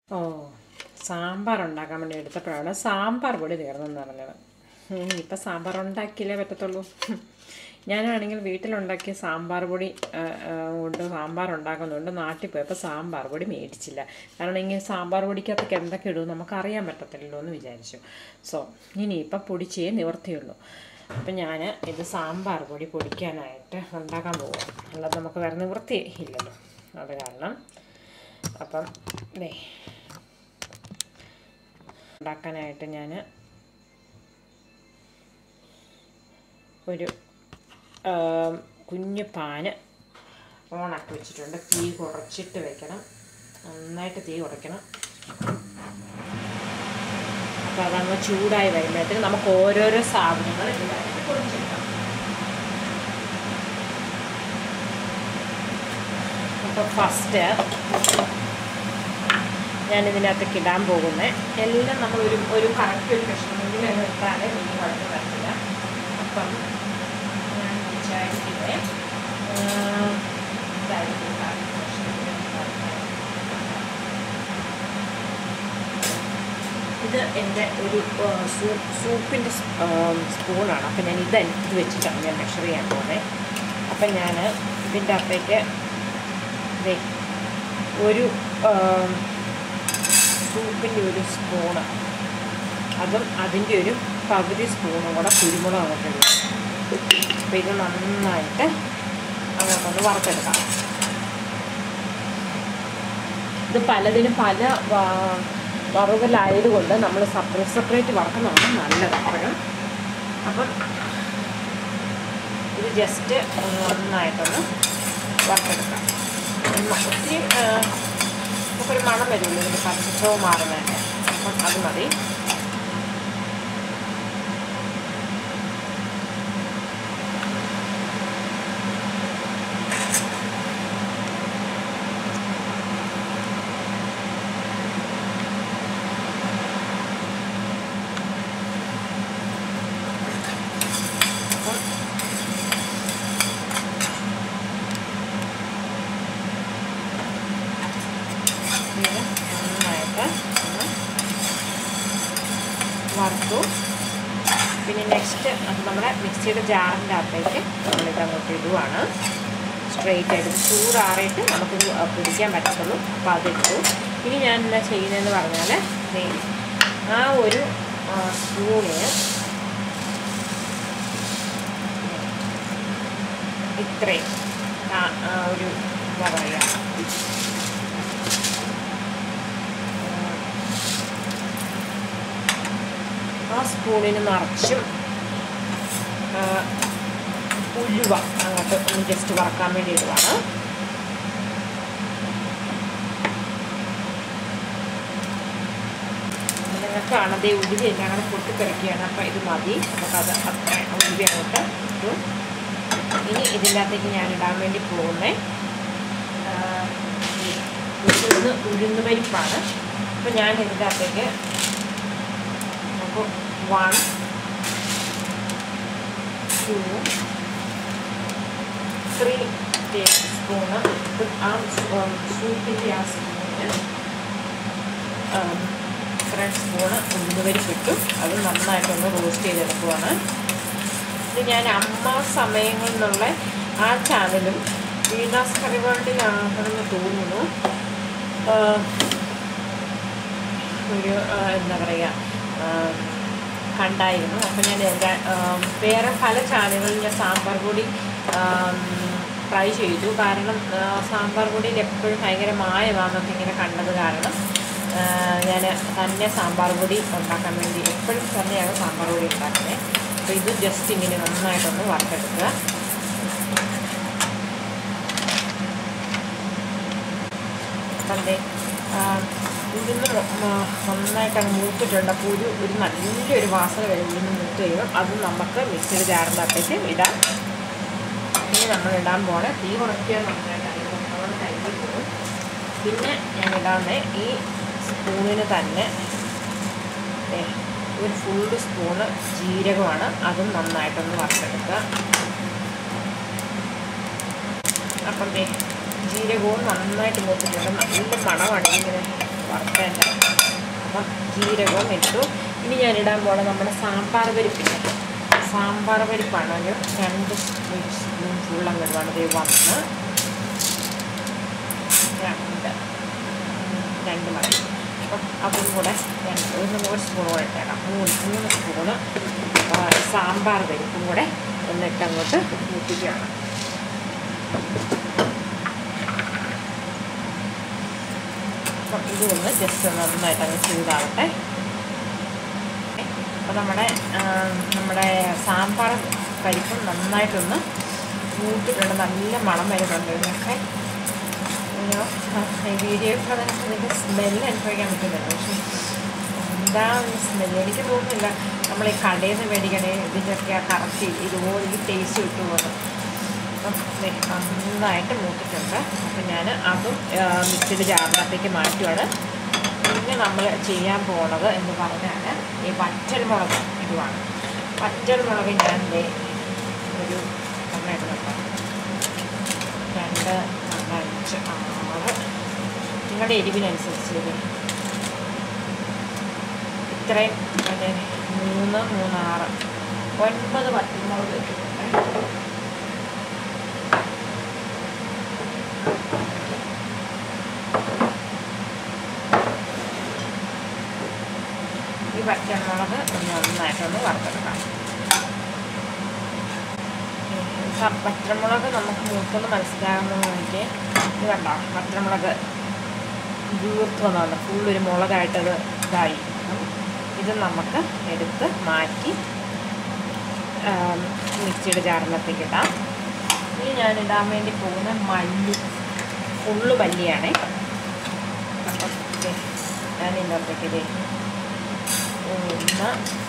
ഓ സാമ്പാർ ഉണ്ടാക്കാൻ വേണ്ടി എടുത്തപ്പോഴാണ് സാമ്പാർ പൊടി തീർന്നെന്ന് പറഞ്ഞത് ഇനിയിപ്പോൾ സാമ്പാർ ഉണ്ടാക്കിയില്ലേ പറ്റത്തുള്ളൂ ഞാനാണെങ്കിൽ വീട്ടിലുണ്ടാക്കിയ സാമ്പാർ പൊടി ആ, ആ, കൊണ്ട് സാമ്പാർ ഉണ്ടാക്കുന്നുണ്ട് നാട്ടിൽ പോയപ്പോൾ സാമ്പാർ പൊടി മേടിച്ചില്ല കാരണം ഇങ്ങനെ സാമ്പാർ പൊടിക്കകത്തൊക്കെ എന്തൊക്കെ ഇടും നമുക്കറിയാൻ പറ്റത്തില്ലല്ലോ എന്ന് വിചാരിച്ചു സോ ഇനിയിപ്പോൾ പൊടിച്ചേ നിവർത്തിയുള്ളൂ അപ്പം ഞാൻ ഇത് സാമ്പാർ പൊടി പൊടിക്കാനായിട്ട് ഉണ്ടാക്കാൻ പോകും അല്ലാതെ നമുക്ക് വേറെ നിവൃത്തി ഇല്ലല്ലോ അത് കാരണം അപ്പം ദേ ഉണ്ടാക്കാനായിട്ട് ഞാൻ ഒരു ആം, കുഞ്ഞു പാന് ഓണാക്കി വെച്ചിട്ടുണ്ട് തീ കുറച്ചിട്ട് വെക്കണം നന്നായിട്ട് തീ കുറയ്ക്കണം അപ്പോൾ അതങ്ങ് ചൂടായി വരുമ്പോഴത്തേന് നമുക്ക് ഓരോരോ സാധനങ്ങൾ ഇതിനകത്ത് പൊടിച്ചെടുക്കാം അപ്പോൾ ഫസ്റ്റ് ഞാൻ ഇതിനകത്തേക്ക് ഇടാൻ പോകുന്നത് എല്ലാം നമ്മൾ ഒരു ഒരു കറക്റ്റ് ഒരു കഷ്ണമെങ്കിലും ഇട്ടാലേ മീൻ കുഴപ്പം വരത്തില്ല അപ്പം ഞാൻ വിചാരിക്കുന്നത് ഇതായിരിക്കും കറക്റ്റ് കഷ്ണമെങ്കിലും ഇട്ടാൽ. ഇത് എൻ്റെ ഒരു ആ, സൂ- സൂപ്പിൻ്റെ സ്- ആ, സ്പൂണാണ് അപ്പം ഞാൻ ഇത് ഇത് വെച്ചിട്ടാണ് ഞാൻ മെഷർ ചെയ്യാൻ പോകുന്നത് അപ്പം ഞാൻ ഇതിൻ്റെ അകത്തേക്ക് ദേ ഒരു ആ, സൂപ്പിൻ്റെ ഒരു സ്പൂണ് അതും അതിൻ്റെ ഒരു പകുതി സ്പൂണും കൂടെ കുരുമുളക് അങ്ങോട്ട് ഇടും അപ്പോൾ ഇത് നന്നായിട്ട് അങ്ങോട്ടൊന്ന് വറുത്തെടുക്കാം ഇത് പലതിനും പല വ- വറുകലായതുകൊണ്ട് നമ്മൾ സെപ്പറേറ്റ് സെപ്പറേറ്റ് വറക്കുന്നതാണ് നല്ലത് എപ്പോഴും അപ്പം ഇത് ജസ്റ്റ് നന്നായിട്ടൊന്ന് വറുത്തെടുക്കാം ഒന്ന് ഒത്തിരി ആ, നമുക്കൊരു മണം വരുമല്ലോ ഇതിൻ്റെ പച്ചച്ചവ് മാറുന്നതിൻ്റെ അപ്പം അത് മതി അപ്പം ഇത് നന്നായിട്ട് ഒന്ന് വറുത്തു പിന്നെ നെക്സ്റ്റ് അത് നമ്മുടെ മിക്സിയുടെ ജാറിൻ്റെ അകത്തേക്ക് നമ്മളിത് അങ്ങോട്ട് ഇടുവാണ് സ്ട്രെയിറ്റ് ആയിട്ട് ഇത് ചൂടാറിയിട്ട് നമുക്കിത് പിടിക്കാൻ പറ്റത്തുള്ളൂ അപ്പോൾ അതിട്ടു ഇനി ഞാൻ എന്താ ചെയ്യുന്നതെന്ന് പറഞ്ഞാൽ ദേ ആ ഒരു സ്പൂണിന് ഇത്രയും ആ ആ ഒരു എന്താ പറയുക ആ സ്പൂണിന് നിറച്ചും ആ, ഉലുവ അങ്ങോട്ട് ഒന്ന് ജസ്റ്റ് വറക്കാൻ വേണ്ടി ഇടുവാണ് നിങ്ങൾക്ക് കാണാതെ ഉലുവ എല്ലാം കൂടെ പൊട്ടിത്തെറിക്കുകയാണ് അപ്പം ഇത് മതി നമുക്കത് അത്ര ഉലുവ അങ്ങോട്ട് ഇട്ടു ഇനി ഇതിൻ്റെ അകത്തേക്ക് ഞാൻ ഇടാൻ വേണ്ടി പോകുന്നത് ഉഴുന്ന് ഉഴുന്ന് പരിപ്പാണ് അപ്പം ഞാൻ ഇതിൻ്റെ അകത്തേക്ക് നമുക്ക് one two three table spoon ആ സൂപ്പിൻ്റെ ആ സ്പൂണിന് ഇത്രയും സ്പൂണ് ഉഴുന്നുപരിപ്പിട്ടു അത് നന്നായിട്ടൊന്ന് റോസ്റ്റ് ചെയ്തെടുക്കുവാണ് ഇത് ഞാൻ അമ്മ സമയങ്ങളിൽ നിന്നുള്ള ആ ചാനലും വീണാസ് കറിവാണ്ടിലാണെന്ന് തോന്നുന്നു ആ, ഒരു ആ, എന്താ പറയുക ആ, കണ്ടായിരുന്നു അപ്പം ഞാൻ എൻ്റെ വേറെ പല ചാനലുകളിൽ ഞാൻ സാമ്പാർ പൊടി ട്രൈ ചെയ്തു കാരണം ആ, സാമ്പാർ പൊടിയിൽ എപ്പോഴും ഭയങ്കര മായമാണെന്നൊക്കെ ഇങ്ങനെ കണ്ടത് കാരണം ഞാൻ തന്നെ സാമ്പാർ പൊടി ഉണ്ടാക്കാൻ വേണ്ടി എപ്പോഴും തന്നെയാണ് സാമ്പാർ പൊടി ഉണ്ടാക്കുന്നത് അപ്പോൾ ഇത് ജസ്റ്റ് ഇങ്ങനെ നന്നായിട്ടൊന്ന് വറുത്തെടുക്കുക അപ്പം ദേ, ആ, ഉഴുന്ന് മൊ- മ- നന്നായിട്ട് അങ്ങ് മൂത്തിട്ടുണ്ട് അപ്പോൾ ഒരു ഒരു നല്ലൊരു വാസന വരും ഉഴുന്ന് മൂത്ത് കഴിയുമ്പോൾ അത് നമുക്ക് മിക്സിയുടെ ജാറിൻ്റെ അകത്തേക്ക് ഇടാം ഇനി നമ്മൾ ഇടാൻ പോണേ തീ കുറയ്ക്കുക നന്നായിട്ട് നമ്മൾ കഴുകി പോകും പിന്നെ ഞാൻ ഇടാവുന്ന ഈ സ്പൂണിന് തന്നെ ദേ, ഒരു ഫുള്ള് സ്പൂണ് ജീരകമാണ് അതും നന്നായിട്ടൊന്ന് വറുത്തെടുക്കുക അപ്പം ദേ ജീരകവും നന്നായിട്ട് മൂത്തിട്ടുണ്ട് നല്ല മണമാണ് ഇങ്ങനെ വറുത്തേൻ്റെ അപ്പം ജീരകവും ഇട്ടു ഇനി ഞാൻ ഇടാൻ പോണ നമ്മുടെ സാമ്പാർ പരിപ്പില്ലേ സാമ്പാർ പരിപ്പാണെങ്കിൽ രണ്ട് സ്പൂൺ ഫുൾ അങ്ങ് ഇടുവാണ് ഇത് വന്ന് രണ്ട് രണ്ട് മതി അപ്പം അതും കൂടെ രണ്ട് ഒരു നൂറ് സ്പൂൺ കൂടെ ഇട്ടേക്കാം മൂന്ന് മൂന്ന് സ്പൂണ് സാമ്പാർ പരിപ്പും കൂടെ എന്നിട്ട് അങ്ങോട്ട് മൂപ്പിക്കുകയാണ് അപ്പം ഇതൊന്ന് ജസ്റ്റ് നന്നായിട്ട് അങ്ങ് ചൂടാവട്ടെ അപ്പോൾ നമ്മുടെ നമ്മുടെ സാമ്പാർ പരിപ്പും നന്നായിട്ടൊന്ന് മൂട്ടിട്ടുണ്ട് നല്ല മണം വരുന്നുണ്ട് ഇതിനൊക്കെ ഈ വീഡിയോയിൽ അതിൻ്റെ സ്മെല്ല് അനുഭവിക്കാൻ പറ്റുന്നുണ്ട് പക്ഷേ എന്താ സ്മെല്ല് എനിക്ക് തോന്നുന്നില്ല നമ്മൾ ഈ കടയിൽ നിന്ന് മേടിക്കണേ ഇതിൻ്റെയൊക്കെ ആ കറക്റ്റ് ഇതുപോലെ ഈ ടേസ്റ്റ് കിട്ടുമെന്ന് അപ്പം നന്നായിട്ട് മൂത്തിട്ടുണ്ട് അപ്പം ഞാൻ അതും മിക്സിയുടെ ജാറിനകത്തേക്ക് മാറ്റുവാണ് പിന്നെ നമ്മൾ ചെയ്യാൻ പോണത് എന്ന് പറഞ്ഞാൽ ഈ വറ്റൽമുളക് ഇതുമാണ് വറ്റൽമുളക് ഞാൻ ഒരു നന്നായിട്ട് നോക്കാം രണ്ട് അഞ്ച് ആറ് നിങ്ങളുടെ എരിവിനനുസരിച്ച് ഇത്രയും പിന്നെ മൂന്ന് മൂന്നാറ് ഒൻപത് പച്ചമുളക് വെച്ചിട്ടുണ്ട് ഈ പച്ചമുളക് നന്നായിട്ടൊന്ന് വറുത്തെടുക്കാം പച്ചമുളക് നമുക്ക് മൂത്തൊന്ന് മനസ്സിലാകുന്നതെനിക്ക് ഇത് കണ്ടോ പച്ചമുളക് വീർത്ത് വന്നതാണ് ഫുള്ളൊരു മുളകായിട്ടത് ഇതായി ഇത് നമുക്ക് എടുത്ത് മാറ്റി മിക്സിയുടെ ജാറിനകത്തേക്ക് ഇടാം ഇനി ഞാൻ ഇടാൻ വേണ്ടി പോകുന്ന മല്ലി ഫുള്ള് മല്ലിയാണേ അപ്പം ഞാൻ ഇതിനകത്തേക്ക് ഇത് ഒന്ന്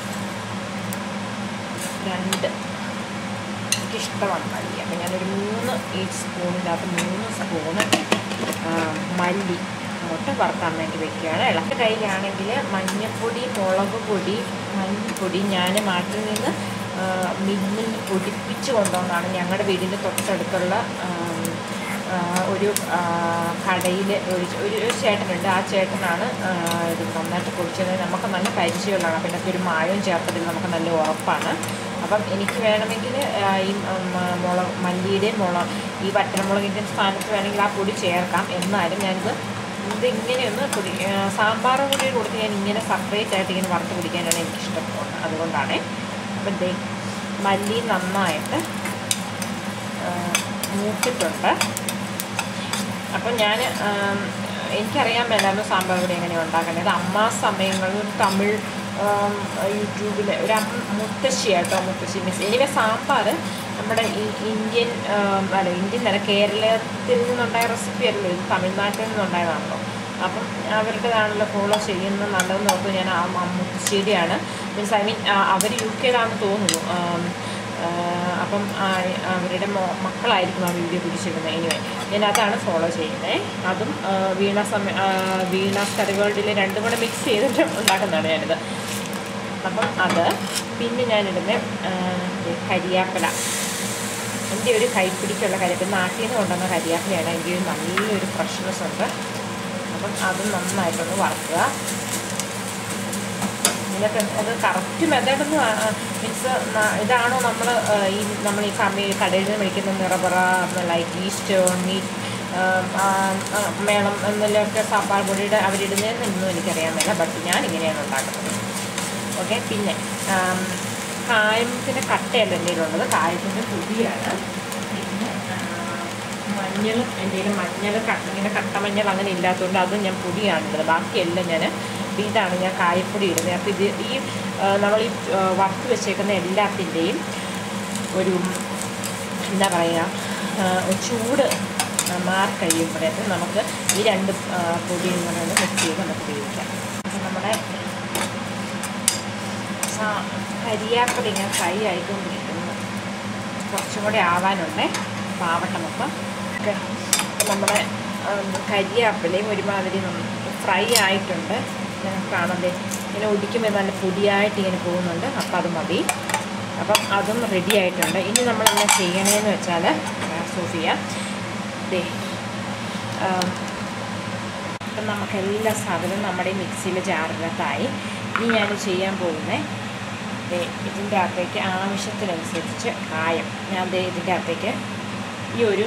രണ്ട് എനിക്കിഷ്ടമാണ് മല്ലി അപ്പം ഞാനൊരു മൂന്ന് ഈ സ്പൂണിൻ്റെ അകത്ത് മൂന്ന് സ്പൂണ് മല്ലി അങ്ങോട്ട് വറുക്കാൻ വേണ്ടി വെക്കുകയാണ് ഇളക്ക കയ്യിലാണെങ്കിൽ മഞ്ഞൾപ്പൊടി മുളക് പൊടി മല്ലിപ്പൊടി ഞാൻ നാട്ടിൽ നിന്ന് മില്ലിൽ പൊടിപ്പിച്ച് കൊണ്ടുവന്നാണ് ഞങ്ങളുടെ വീടിൻ്റെ തൊട്ടടുത്തുള്ള ഒരു കടയിൽ ഒരു ഒരു ചേട്ടനുണ്ട് ആ ചേട്ടനാണ് ഇത് നന്നായിട്ട് പൊടിച്ചത് നമുക്ക് നല്ല പരിചയമുള്ളതാണ് പിന്നെ ഒരു മായവും ചേർത്തതിൽ നമുക്ക് നല്ല ഉറപ്പാണ് അപ്പം എനിക്ക് വേണമെങ്കിൽ ഈ മുളക് മല്ലിയുടെ മുളക് ഈ വറ്റൽമുളകിൻ്റെ സ്ഥാനത്ത് വേണമെങ്കിൽ ആ പൊടി ചേർക്കാം എന്നാലും ഞാനിത് ഇത് ഇങ്ങനെയൊന്ന് പൊടി സാമ്പാർ കൂടി കൊടുത്ത് ഞാൻ ഇങ്ങനെ സെപ്പറേറ്റ് ആയിട്ട് ഇങ്ങനെ വറുത്ത് പിടിക്കാനാണ് എനിക്ക് ഇഷ്ടപ്പെടുന്നത് അതുകൊണ്ടാണ് അപ്പം ദേ മല്ലി നന്നായിട്ട് മൂത്തിട്ടുണ്ട് അപ്പം ഞാൻ എനിക്കറിയാൻ മേലായിരുന്നു സാമ്പാർ പൊടി എങ്ങനെയാണ് ഉണ്ടാക്കേണ്ടത് അമ്മ സമയങ്ങളിൽ തമിഴ് യൂട്യൂബിൽ ഒരു മുത്തശ്ശി കേട്ടോ മുത്തശ്ശി മിസ് എനിവേ സാമ്പാർ നമ്മുടെ ഈ ഇന്ത്യൻ അല്ല ഇന്ത്യൻ അല്ല കേരളത്തിൽ നിന്നുണ്ടായ റെസിപ്പി അല്ലല്ലോ ഇത് തമിഴ്നാട്ടിൽ നിന്നുണ്ടായതാണല്ലോ അപ്പം അവരുടേതാണല്ലോ ഫോളോ ചെയ്യുന്നത് നല്ലതെന്ന് ഓർത്ത് ഞാൻ ആ മുത്തശ്ശേരിയാണ് മീൻസ് ഐ മീൻ അവർ യു കെയിലാണെന്ന് തോന്നുന്നു അപ്പം അവരുടെ മക്കളായിരിക്കും ആ വീഡിയോ പിടിച്ചിരുന്നത് എനിവേ ഞാൻ അതാണ് ഫോളോ ചെയ്യുന്നത് അതും വീണ സമയ വീണ സ്റ്റഡി വേൾഡിൽ രണ്ടും കൂടെ മിക്സ് ചെയ്തിട്ട് ഉണ്ടാക്കുന്നതാണ് ഞാനിത് അപ്പം അത് പിന്നെ ഞാനിടുന്ന കരിയാപ്പില എൻ്റെ ഒരു കൈപ്പിടിക്കുള്ള കരിയാപ്പില നാട്ടിൽ നിന്ന് കൊണ്ടുവന്ന കരിയാപ്പിലയാണ് എൻ്റെ ഒരു നല്ലൊരു ഫ്രഷ്നെസ് ഉണ്ട് അപ്പം അത് നന്നായിട്ടൊന്ന് വറുക്കുക ഇതിനൊക്കെ അത് കറക്റ്റ് മെത്തേഡൊന്നും മീൻസ് ഇതാണോ നമ്മൾ ഈ നമ്മൾ ഈ കമ്മി കടയിൽ നിന്ന് മേടിക്കുന്ന നിറബറ ലൈക്ക് ഈസ്റ്റ് മീറ്റ് മേളം എന്നെല്ലൊക്കെ സാമ്പാർ പൊടിയുടെ അവരിടുന്നതെന്നൊന്നും എനിക്കറിയാൻ മേല ബട്ട് ഞാൻ ഇങ്ങനെയാണ് ഉണ്ടാക്കുന്നത് ഓക്കെ പിന്നെ കായത്തിൻ്റെ കട്ടയല്ല എൻ്റെ ഉള്ളത് കായത്തിൻ്റെ പൊടിയാണ് പിന്നെ മഞ്ഞൾ എൻ്റെ മഞ്ഞൾ ഇങ്ങനെ കട്ടമഞ്ഞൾ അങ്ങനെ ഇല്ലാത്തതുകൊണ്ട് അതും ഞാൻ പൊടിയാണുള്ളത് ബാക്കിയെല്ലാം ഞാൻ ഇതാണ് ഞാൻ കായപ്പൊടി ഇടുന്നത് അപ്പോൾ ഇത് ഈ നമ്മൾ ഈ വറുത്ത് വെച്ചേക്കുന്ന എല്ലാത്തിൻ്റെയും ഒരു എന്താ പറയുക ചൂട് മാറി കഴിയുമ്പോഴേക്ക് നമുക്ക് ഈ രണ്ട് പൊടിയും കൂടെ ഒന്ന് മിക്സ് ചെയ്ത് നമുക്ക് ഉപയോഗിക്കാം അപ്പം നമ്മുടെ കരിയാപ്പില ഇങ്ങനെ ഫ്രൈ ആയിക്കൊണ്ടിരിക്കുന്നു കുറച്ചും കൂടെ ആവാനുണ്ടേ പാവട്ടം അപ്പം ഒക്കെ നമ്മുടെ കരിയാപ്പിലയും ഒരുമാതിരി ഫ്രൈ ആയിട്ടുണ്ട് കാണണ്ടേ ഇങ്ങനെ ഒടിക്കുമ്പോൾ നല്ല പൊടിയായിട്ട് ഇങ്ങനെ പോകുന്നുണ്ട് അപ്പം അത് മതി അപ്പം അതും റെഡി ആയിട്ടുണ്ട് ഇനി നമ്മൾ എന്താ ചെയ്യണേന്ന് വെച്ചാൽ സോഫിയ ദേ അപ്പം നമുക്ക് എല്ലാ സാധനവും നമ്മുടെ മിക്സിയിലെ ജാറിനകത്തായി ഇനി ഞാൻ ചെയ്യാൻ പോകുന്നത് ദേ ഇതിൻ്റെ അകത്തേക്ക് ആവശ്യത്തിനനുസരിച്ച് കായം ഞാൻ ദേ ഇതിൻ്റെ അകത്തേക്ക് ഈ ഒരു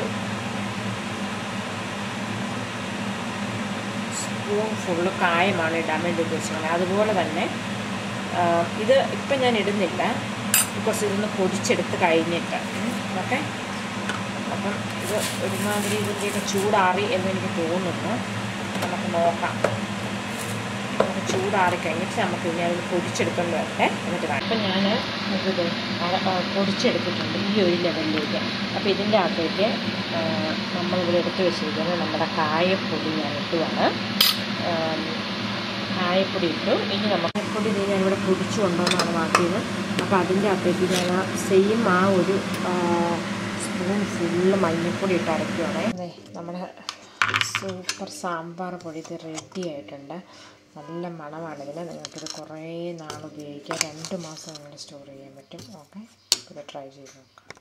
സ്പൂൺ ഫുള്ള് കായമാണ് ഇടാൻ വേണ്ടി ഉദ്ദേശിക്കുന്നത് അതുപോലെ തന്നെ ആ, ഇത് ഇപ്പം ഞാൻ ഇടുന്നില്ല ബിക്കോസ് ഇതൊന്ന് പൊടിച്ചെടുത്ത് കഴിഞ്ഞിട്ട് ഓക്കെ അപ്പം ഇത് ഒരുമാതിരി ഇതിൻ്റെയൊക്കെ ചൂടാറി എന്ന് എനിക്ക് തോന്നുന്നു നമുക്ക് നോക്കാം നമുക്ക് ചൂടാറി കഴിഞ്ഞിട്ട് നമുക്ക് ഇനി അതിൽ പൊടിച്ചെടുക്കേണ്ടി വരട്ടെ എന്നിട്ട് കാണാം അപ്പം ഞാൻ ഇത് പൊടിച്ചെടുത്തിട്ടുണ്ട് ഈ ഒരു ലെവലിലേക്ക് അപ്പോൾ ഇതിൻ്റെ അകത്തേക്ക് ആ, നമ്മളിവിടെ എടുത്ത് വെച്ചിരിക്കുന്നത് നമ്മുടെ കായപ്പൊടി ഞാൻ ഇട്ടുവാണ് ആം, കായപ്പൊടി ഇട്ടു ഇനി നമുക്ക് കായപ്പൊടി ഇത് ഞാനിവിടെ പൊടിച്ചു കൊണ്ടുവന്നാണ് മാറ്റിയത് അപ്പോൾ അതിൻ്റെ അകത്തേക്ക് ഞാൻ ആ സെയിം ആ ഒരു ആ, സ്പൂൺ ഫുള്ള് മഞ്ഞൾപ്പൊടി ഇട്ട് അരയ്ക്കുവാണേ അതെ നമ്മുടെ സൂപ്പർ സാമ്പാർ പൊടി ഇത് റെഡി ആയിട്ടുണ്ട് നല്ല മണമാണ് ഇതിന് നിങ്ങൾക്കിത് കുറേ നാൾ ഉപയോഗിക്കാം രണ്ട് മാസം നിങ്ങൾ സ്റ്റോർ ചെയ്യാൻ പറ്റും ഓക്കെ ഇത് ട്രൈ ചെയ്ത് നോക്കാം